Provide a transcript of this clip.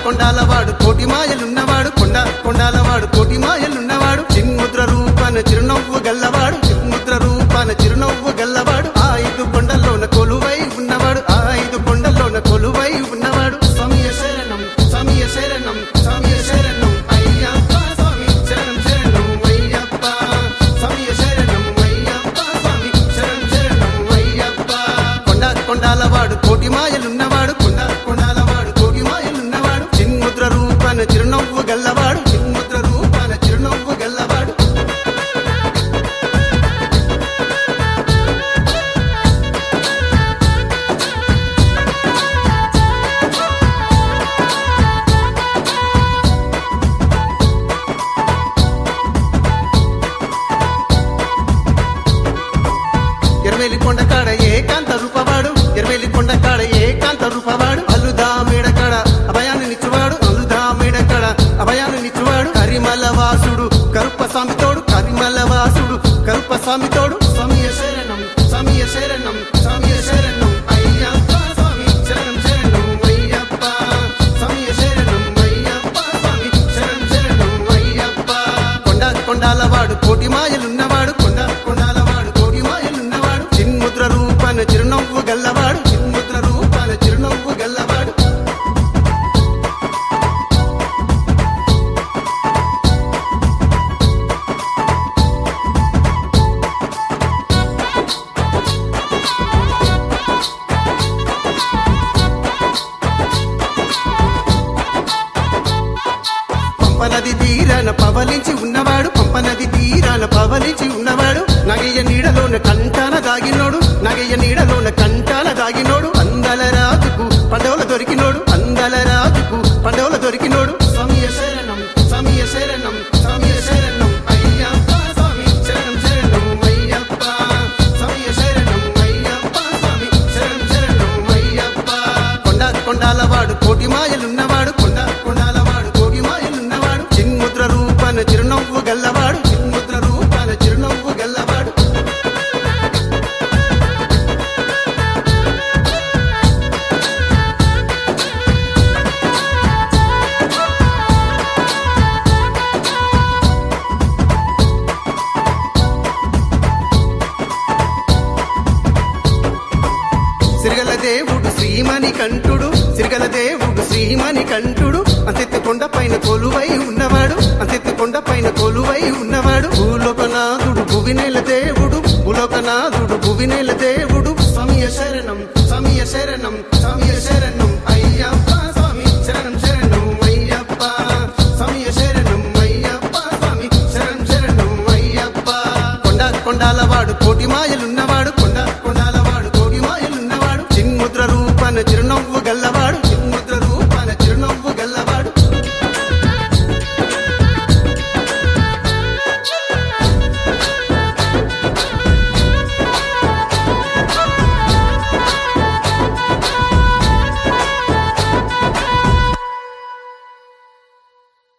కొండాలవాడు కోటి మాయలున్నవాడు కొండ కొండాలవాడు కోటి మాయలున్నవాడు చిన్ముద్ర రూపాన చిరునవ్వు గల్లవాడు చిన్ముద్ర రూపాన చిరునవ్వు గల్లవాడు ఆ ఐదు కొండల్లోన కొలువై ఉన్నవాడు ఆ ఐదు కొండల్లోన కొలువై ఉన్నవాడు సమయ శరణం సమయ శరణం సమయ శరణం అయ్యప్ప స్వామి శరణం శరణం అయ్యప్ప సమయ శరణం అయ్యప్ప స్వామి శరణం శరణం అయ్యప్ప కొండ కొండాలవాడు కోటి మాయలున్నవాడు కొండ కొండాలవాడు కోటి మాయలున్నవాడు చిన్ముద్ర రూపాన చిరునవ్వు గల్లవాడు చిన్ముద్ర రూపాన చిరునవ్వు గల్లవాడు ఎర్మెలి కొండ కాడ ఏకాంత రూపవాడు ఎర్మెలి కొండ కాడ ఏకాంత రూపవాడు అల్లుదా మేడ కాడ అభయాన్ని నిచ్చువాడు అల్లుదా మేడ కాడ అభయాన్ని నిచ్చువాడు కరిమల వాసుడు కరుప్ప స్వామితోడు కరిమల వాసుడు కరుప్ప స్వామితోడు సమయ శరణం సమయ శరణం సమయ శరణం అయ్యప్ప స్వామి శరణం శరణం అయ్యప్ప సమయ శరణం అయ్యప్ప స్వామి శరణం శరణం అయ్యప్ప కొండ కొండాలవాడు కోటి మాయలున్నవాడు కొండ కొండాలవాడు కోటి మాయలున్నవాడు చిన్ముద్ర రూపాన చిరునవ్వు గల్లవాడు చిన్ముద్ర రూపాన చిరునవ్వు గల్లవాడు పంపనది తీరాన పవలించి ఉన్నవాడు పంపనది తీరాన పవలించి ఉన్నవాడు నగయ్య నీడలోన కంటాన దాగినోడు నగయ్య నీడలోన కంటాన దాగినోడు అందల రాజుకు పండవల దొరికినోడు అందల రాజుకు పండవల దొరికినోడు సమయ శరణం సమయ శరణం సమయ శరణం అయ్యప్ప స్వామి శరణం శరణం అయ్యప్ప సమయ శరణం అయ్యప్ప స్వామి శరణం శరణం అయ్యప్ప కొండ కొండాలవాడు కోటి మాయలున్నవాడు కొండ కొండాలవాడు కోటి మాయలున్నవాడు చిన్ముద్ర రూపాన చిరునవ్వు గల్లవాడు చిన్ముద్ర రూపాన చిరునవ్వు గల్లవాడు సిరిగల దేవుడు శ్రీమణి కంఠుడు సిరిగల దేవుడు శ్రీమణి కంఠుడు అంతెత్తు కొండ పైన కొలువై ఉన్నవాడు అంతెత్తు కొండ పైన కొలువై ఉన్నవాడు భూలోకనాథుడు భువినేల దేవుడు భూలోకనాథుడు భువినేల దేవుడు సమయ శరణం సమయ శరణం సమయ శరణం అయ్యప్ప స్వామి శరణం శరణం అయ్యప్ప సమయ శరణం అయ్యప్ప స్వామి శరణం శరణం అయ్యప్ప కొండ కొండాలవాడు కోటి మాయలున్నవాడు